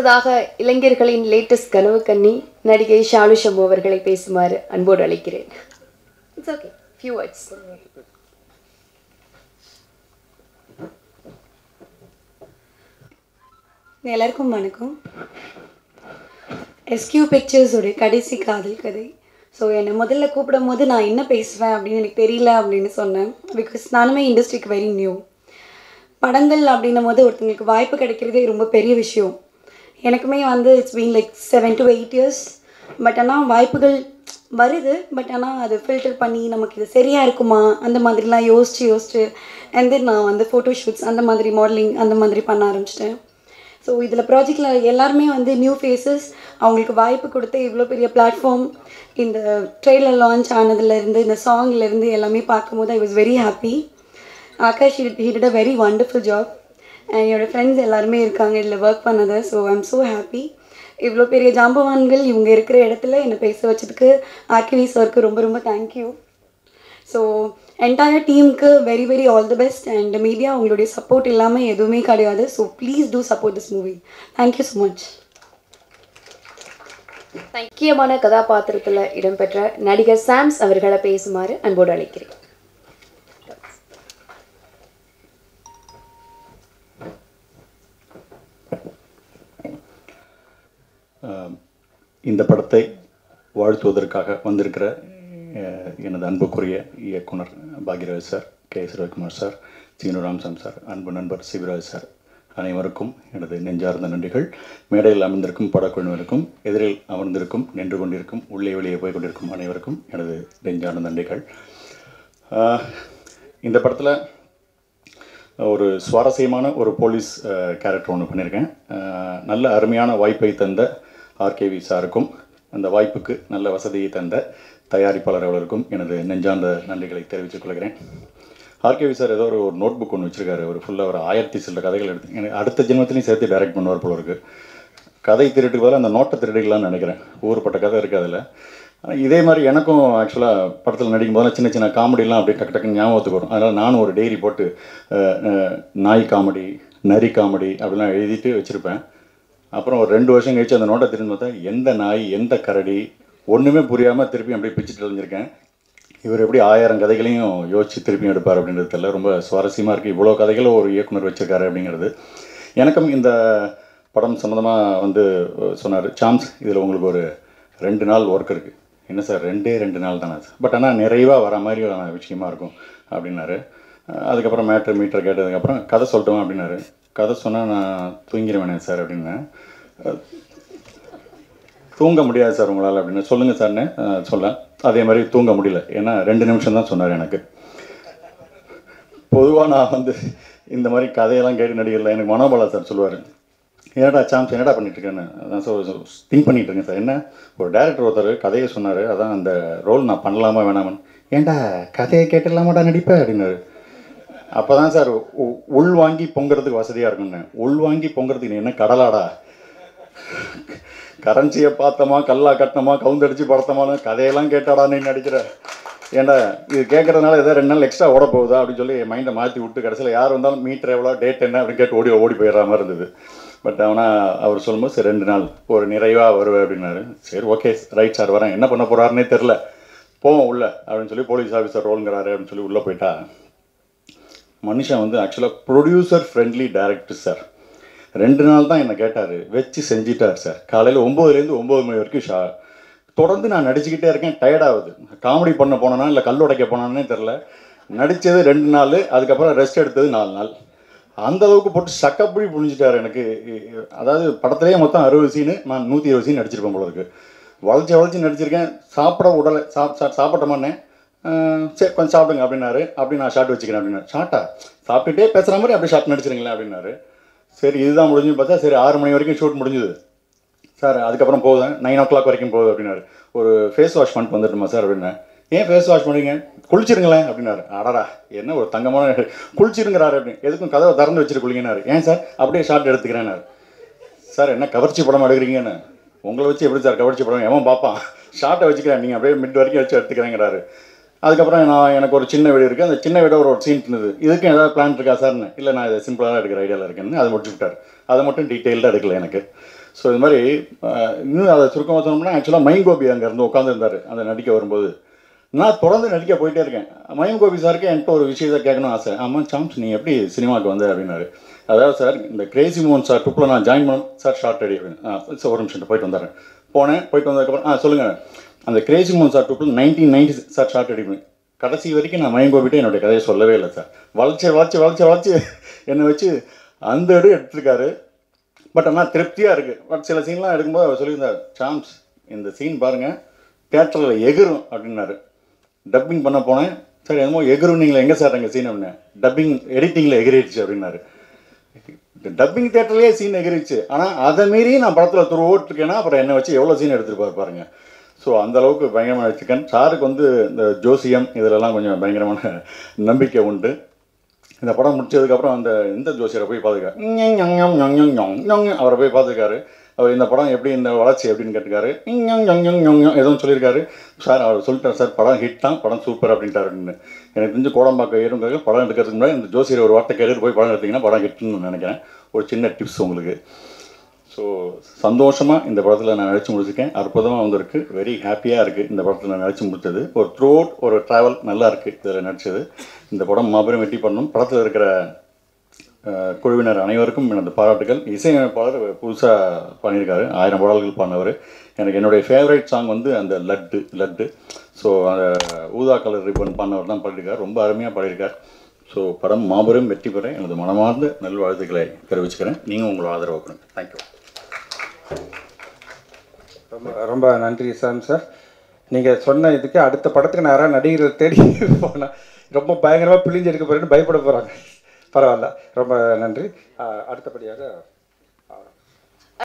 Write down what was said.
அடுத்ததாக இளைஞர்களின் லேட்டஸ்ட் கனவு கன்னி நடிகை ஷாலு ஷம்பு அவர்களை பேசுமாறு அன்போடு அழைக்கிறேன் இட்ஸ் ஓகே ஃபியூ வேர்ட்ஸ் எல்லாருக்கும் வணக்கம் எஸ்கியூ பிக்சர்ஸோடைய கடைசி காதல் கதை ஸோ என்னை முதல்ல கூப்பிடும் போது நான் என்ன பேசுவேன் அப்படின்னு எனக்கு தெரியல அப்படின்னு சொன்னேன் பிகாஸ் நானுமே இண்டஸ்ட்ரிக்கு வெரி நியூ படங்கள் அப்படின்னும் போது ஒருத்தங்களுக்கு வாய்ப்பு கிடைக்கிறதே ரொம்ப பெரிய விஷயம் எனக்குமே வந்து it's been like seven to eight years but ஆனால் வாய்ப்புகள் வருது பட் ஆனால் அது ஃபில்டர் பண்ணி நமக்கு இது சரியாக இருக்குமா அந்த மாதிரிலாம் யோசித்து யோசிச்சு அண்ட் தென் நான் வந்து ஃபோட்டோ ஷூட்ஸ் அந்த மாதிரி மாடலிங் அந்த மாதிரி பண்ண ஆரம்பிச்சிட்டேன் ஸோ இதில் ப்ராஜெக்டில் எல்லாருமே வந்து நியூ ஃபேஸஸ் அவங்களுக்கு வாய்ப்பு கொடுத்து இவ்வளோ பெரிய பிளாட்ஃபார்ம் இந்த ட்ரெயிலர் லான்ச் ஆனதுலேருந்து இந்த சாங்லேருந்து எல்லாமே பார்க்கும்போது I was very happy Akash he did a very wonderful job என்னோடய ஃப்ரெண்ட்ஸ் எல்லாருமே இருக்காங்க இதில் ஒர்க் பண்ணது so I am so happy இவ்வளோ பெரிய ஜாம்பவான்கள் இவங்க இருக்கிற இடத்துல என்னை பேச வச்சதுக்கு ஆர்கிவி சாருக்கு ரொம்ப ரொம்ப தேங்க்யூ ஸோ என்டையர் டீமுக்கு very very all the best and media உங்களுடைய சப்போர்ட் இல்லாமல் எதுவுமே கிடையாது so please do support this movie thank you so much முக்கியமான கதாபாத்திரத்தில் இடம்பெற்ற நடிகர் சாம்ஸ் அவர்களை பேசுமாறு அன்போடு அழைக்கிறேன் ஆம், இந்த படத்தை வாழ்த்துவதற்காக வந்திருக்கிற அஹ், எனது அன்புக்குரிய இயக்குனர் Bhagyaraj sir K S Ravikumar sir Seenu Ramasamy sir அன்பு நண்பர் சிவராஜ் சார் அனைவருக்கும் எனது நெஞ்சார்ந்த நன்றிகள் மேடையில் அமர்ந்திருக்கும் படக்குழுவினருக்கும் எதிரில் அமர்ந்திருக்கும் நின்று கொண்டிருக்கும் உள்ளே வெளியே போய் கொண்டிருக்கும் அனைவருக்கும் எனது நெஞ்சார்ந்த நன்றிகள் ஆஹ், இந்த படத்தில் ஒரு சுவாரஸ்யமான ஒரு போலீஸ் கேரக்டர் ஒன்று பண்ணியிருக்கேன் அஹ், நல்ல அருமையான வாய்ப்பை தந்த ஆர்கேவி சாருக்கும் அந்த வாய்ப்புக்கு நல்ல வசதியை தந்த தயாரிப்பாளர் அவர்களுக்கும் எனது நெஞ்சார்ந்த நன்றிகளை தெரிவித்துக் கொள்கிறேன் ஆர்கேவி சார் ஏதோ ஒரு ஒரு நோட் புக் ஒன்று வச்சுருக்காரு ஒரு ஃபுல்லாக ஒரு ஆயிரத்தி சில கதைகள் எடுத்து எனக்கு அடுத்த ஜென்மத்திலையும் சேர்த்து டைரக்ட் பண்ணுவார் போல இருக்கு கதை திருட்டுக்கு பதிலாக அந்த நோட்டை திருடிக்கலாம்னு நினைக்கிறேன் ஊருப்பட்ட கதை இருக்குது அதில் ஆனால் இதே மாதிரி எனக்கும் ஆக்சுவலாக படத்தில் நடிக்கும் போதெல்லாம் சின்ன சின்ன காமெடிலாம் அப்படியே டக்கு டக்குன்னு ஞாபகத்துக்கு வரும் அதனால் நானும் ஒரு டைரி போட்டு அஹ், அஹ், நாய் காமெடி நரி காமெடி அப்படிலாம் எழுதிட்டு வச்சுருப்பேன் அப்புறம் ஒரு ரெண்டு வருஷம் கழிச்சு அந்த நோட்டை திரும்பி பார்த்தா எந்த நாய் எந்த கரடி ஒன்றுமே புரியாமல் திருப்பி அப்படியே பிச்சுட்டு தெரிஞ்சிருக்கேன் இவர் எப்படி ஆயிரம் கதைகளையும் யோசிச்சு திருப்பியும் எடுப்பார் அப்படின்றது தெரியல ரொம்ப சுவாரஸ்யமாக இருக்குது இவ்வளோ கதைகளை ஒரு இயக்குனர் வச்சிருக்காரு அப்படிங்கிறது எனக்கும் இந்த படம் சம்மந்தமாக வந்து சொன்னார் சாம்ஸ் இதில் உங்களுக்கு ஒரு ரெண்டு நாள் ஒர்க் இருக்குது என்ன சார் ரெண்டே ரெண்டு நாள் தானே பட் ஆனால் நிறைவாக வர மாதிரியான விஷயமா இருக்கும் அப்படின்னாரு அஹ் அதுக்கப்புறம் மேட்ரு மீட்டர் கேட்டதுக்கப்புறம் கதை சொல்லட்டுமா அப்படின்னாரு கதை சொன்னால் நான் தூங்கிடுவேனே சார் அப்படின்னேன் அஹ் தூங்க முடியாது சார் உங்களால் அப்படின்னு சொல்லுங்கள் சார்னு அஹ் சொல்ல அதே மாதிரி தூங்க முடியல ஏன்னா ரெண்டு நிமிஷம் தான் சொன்னார் எனக்கு பொதுவாக நான் வந்து இந்த மாதிரி கதையெல்லாம் கேட்டு நடிகரில் எனக்கு மனோபாலா சார் சொல்லுவார் என்னடா சாம்ஸ் என்னடா பண்ணிட்டு இருக்கேன்னு அதான் ஸோ திங்க் பண்ணிட்டு இருக்கேன் சார் என்ன ஒரு டேரக்டர் ஒருத்தர் கதையை சொன்னார் அதான் அந்த ரோல் நான் பண்ணலாமா வேணாமான்னு ஏன்டா கதையை கேட்டுடலாமாடா நடிப்பேன் அப்படின்னாரு அப்போ தான் சார் உ- உள் வாங்கி பொங்குறதுக்கு வசதியாக இருக்குன்னு உள் வாங்கி பொங்குறதுக்கு நீ என்ன கடலாடா கரன்சியை பார்த்தோமா கல்லா கட்டினோமா கவுந்தடிச்சு படுத்தோமான்னு கதையெல்லாம் கேட்டாடா நீ நடிக்கிற ஏன்டா இது கேட்கறதுனால ஏதோ ரெண்டு நாள் எக்ஸ்ட்ரா ஓட போகுதா அப்படின்னு சொல்லி என் மைண்டை மாற்றி விட்டு கடைசியில் யார் வந்தாலும் மீட்டர் எவ்வளோ டேட் என்ன அப்படின்னு கேட்டு ஓடி ஓடி போயிடுற மாதிரி இருந்தது பட் ஆனால் அவர் சொல்லும்போது சரி ரெண்டு நாள் ஒரு நிறைவாக வருவேன் அப்படின்னாரு சரி ஓகே ரைட் சார் வரேன் என்ன பண்ண போகிறாருன்னே தெரில போவோம் உள்ள அப்படின்னு சொல்லி போலீஸ் ஆஃபீஸர் ரோலுங்கிறாரு அப்படின்னு சொல்லி உள்ளே போயிட்டா மனுஷன் வந்து ஆக்சுவலாக ப்ரொடியூசர் ஃப்ரெண்ட்லி டைரக்டர் சார் ரெண்டு நாள் தான் என்னை கேட்டார் வச்சு செஞ்சிட்டார் சார் காலையில் ஒம்போதுலேருந்து ஒம்பது மணி வரைக்கும் ஷா தொடர்ந்து நான் நடிச்சுக்கிட்டே இருக்கேன் tired ஆகுது காமெடி பண்ண போனேனா இல்லை கல் உடைக்க போனானே தெரில நடித்தது ரெண்டு நாள் அதுக்கப்புறம் ரெஸ்ட் எடுத்தது நாலு நாள் அந்த அளவுக்கு போட்டு சக்கப்படி புரிஞ்சிட்டார் எனக்கு அதாவது படத்துலேயே மொத்தம் அறுபது சீனு நான் நூற்றி இருபது சீன் நடிச்சிருப்பேன் போல இருக்கு வளைச்சி வளைச்சி நடிச்சிருக்கேன் சாப்பிட உடலை சாப் சா- சாப்பிட்டோமான்னே ஆஹ் சரி கொஞ்சம் சாப்பிடுங்க அப்படின்னாரு அப்படி நான் ஷார்ட் வச்சுக்கிறேன் அப்படின்னாரு ஷார்ட்டா சாப்பிட்டுட்டே பேசுகிற மாதிரி அப்படியே ஷார்ட் நடிச்சிருங்களேன் அப்படின்னாரு சரி இதுதான் முடிஞ்சுன்னு பார்த்தா சரி ஆறு மணி வரைக்கும் ஷூட் முடிஞ்சுது சார் அதுக்கப்புறம் போகுதேன் நைன் ஓ கிளாக் வரைக்கும் போகுது அப்படின்னாரு ஒரு ஃபேஸ் வாஷ் பண்ணிட்டு வந்துட்டுமா சார் அப்படின்னேன் ஏன் ஃபேஸ் வாஷ் பண்ணுறீங்க குளிச்சிருங்களேன் அப்படின்னாரு அடடா என்ன ஒரு தங்கமான குளிச்சிருங்கிறாரு அப்படின்னு எதுக்கும் கதவை திறந்து வச்சுட்டு குளிங்கனாரு ஏன் சார் அப்படியே ஷார்ட் எடுத்துக்கிறேன்னாரு சார் என்ன கவர்ச்சி படம் எடுக்கிறீங்கன்னு உங்களை வச்சு எப்படி சார் கவர்ச்சி படம் எவன் பார்ப்பான் ஷார்ட்டை வச்சுக்கிறேன் நீங்கள் அப்படியே மிட் வரைக்கும் வச்சு எடுத்துக்கிறேங்கிறாரு அதுக்கப்புறம் நான் எனக்கு ஒரு சின்ன வீடு இருக்குது அந்த சின்ன வீட ஒரு சீன் இருந்தது இதுக்கும் ஏதாவது பிளான் இருக்கா சார்னு இல்லை நான் இதை சிம்பிளாக எடுக்கிற ஐடியாவில் இருக்கேன்னு அதை முடிச்சு விட்டார் அதை மட்டும் டீட்டெயில்டாக எடுக்கல எனக்கு ஸோ இது மாதிரி அஹ், இன்னும் அதை சுருக்கமாக சொன்னோம்னா ஆக்சுவலாக மைன் கோபி அங்கே இருந்து உட்காந்துருந்தார் அந்த நடிக்க வரும்போது நான் தொடர்ந்து நடிக்க போயிட்டே இருக்கேன் மைன் கோபி சாருக்கு என்கிட்ட ஒரு விஷயத்தை கேட்கணும் ஆசை ஆமாம் சாம்ஸ் நீ எப்படி சினிமாவுக்கு வந்த அப்படின்னாரு அதாவது சார் இந்த கிரேசி மோகன் சார் ட்ரிப்பில் நான் ஜாயின் பண்ண சார் ஷார்ட் ரெடி அப்படின்னு ஆ சார் ஒரு நிமிஷம் போயிட்டு வந்துடுறேன் போனேன் போயிட்டு வந்ததுக்கப்புறம் ஆ சொல்லுங்கள் அந்த கிரேசி மோகன் சார் ட்ரிப்பில் nineteen ninety sir short ready பண்ணி கடைசி வரைக்கும் நான் மயம் கோபிட்டு என்னுடைய கதையை சொல்லவே இல்லை சார் வளர்ச்சி வளர்ச்சி வளர்ச்சி வளர்ச்சி என்னை வச்சு அந்த இடம் எடுத்திருக்காரு பட் ஆனால் திருப்தியாக இருக்குது பட் சில சீன்லாம் எடுக்கும்போது அவர் சொல்லியிருந்தார் சாம்ஸ் இந்த சீன் பாருங்கள் தேட்டரில் எகிரும் அப்படின்னாரு டப்பிங் பண்ண போனேன் சார் என்னமோ எகிரும் நீங்கள் எங்கே சார் எங்கள் சீன் அப்படின்னேன் டப்பிங் எடிட்டிங்கில் எகிரிடுச்சு அப்படின்னாரு டப்பிங் தேட்டர்லேயே சீன் எகிரிச்சு ஆனால் அதை மீறி நான் படத்தில் துரு ஓட்டிருக்கேன்னா அப்புறம் என்னை வச்சு எவ்வளோ சீன் எடுத்துருப்பாரு பாருங்க ஸோ அந்த அளவுக்கு பயங்கரமான சிக்கன் சாருக்கு வந்து இந்த ஜோசியம் இதிலெல்லாம் கொஞ்சம் பயங்கரமான நம்பிக்கை உண்டு இந்த படம் முடிச்சதுக்கப்புறம் அந்த இந்த ஜோசியரை போய் பார்த்துருக்காரு அவரை போய் பார்த்துருக்காரு அவர் இந்த படம் எப்படி இந்த வளர்ச்சி எப்படின்னு கேட்டுக்காரு எதுவும் சொல்லியிருக்காரு சார் அவர் சொல்லிட்டார் சார் படம் ஹிட் தான் படம் சூப்பர் அப்படின்ட்டாரு அப்படின்னு எனக்கு தெரிஞ்சு கோடம்பாக்கம் ஏறுங்காக படம் எடுக்கிறதுக்கு முன்னாடி இந்த ஜோசியர் ஒரு வார்த்தை கேட்டு போய் படம் எடுத்தீங்கன்னா படம் ஹிட்னு நினைக்கிறேன் ஒரு சின்ன டிப்ஸ் உங்களுக்கு ஸோ சந்தோஷமாக இந்த படத்தில் நான் நடிச்சு முடிச்சிருக்கேன் அற்புதமாக வந்திருக்கு வெரி ஹாப்பியாக இருக்குது இந்த படத்தில் நான் நடிச்சு முடிச்சது ஒரு த்ரூ ஒரு ட்ராவல் நல்லா இருக்குது இதில் நடிச்சது இந்த படம் மாபெரும் வெற்றி பண்ணணும் படத்தில் இருக்கிற அஹ், குழுவினர் அனைவருக்கும் எனது பாராட்டுகள் இசையமைப்பாளர் புதுசாக பண்ணியிருக்காரு ஆயிரம் பாடல்கள் பாடினவர் எனக்கு என்னுடைய ஃபேவரட் சாங் வந்து அந்த லட்டு லட்டு ஸோ அந்த ஊதா கலர் ரிப்பன் பாடினவர் தான் பாடியிருக்கார் ரொம்ப அருமையாக பாடியிருக்கார் ஸோ படம் மாபெரும் வெற்றி பெற எனது மனமார்ந்த நல்வாழ்த்துக்களை தெரிவிச்சுக்கிறேன் நீங்கள் உங்களோட ஆதரவு கொடுங்க தேங்க்யூ ரொம்ப ரொம்ப நன்றி சாம் சார் நீங்கள் சொன்ன இதுக்கு அடுத்த படத்துக்கு நான் யாராவது நடிகர்கள் தேடி போனால் ரொம்ப பயங்கரமாக பிழிஞ்சு எடுக்க போகிறேன்னு பயப்பட போகிறாங்க பரவாயில்ல ரொம்ப நன்றி ஆஹ் அடுத்தபடியாக ஆஹ்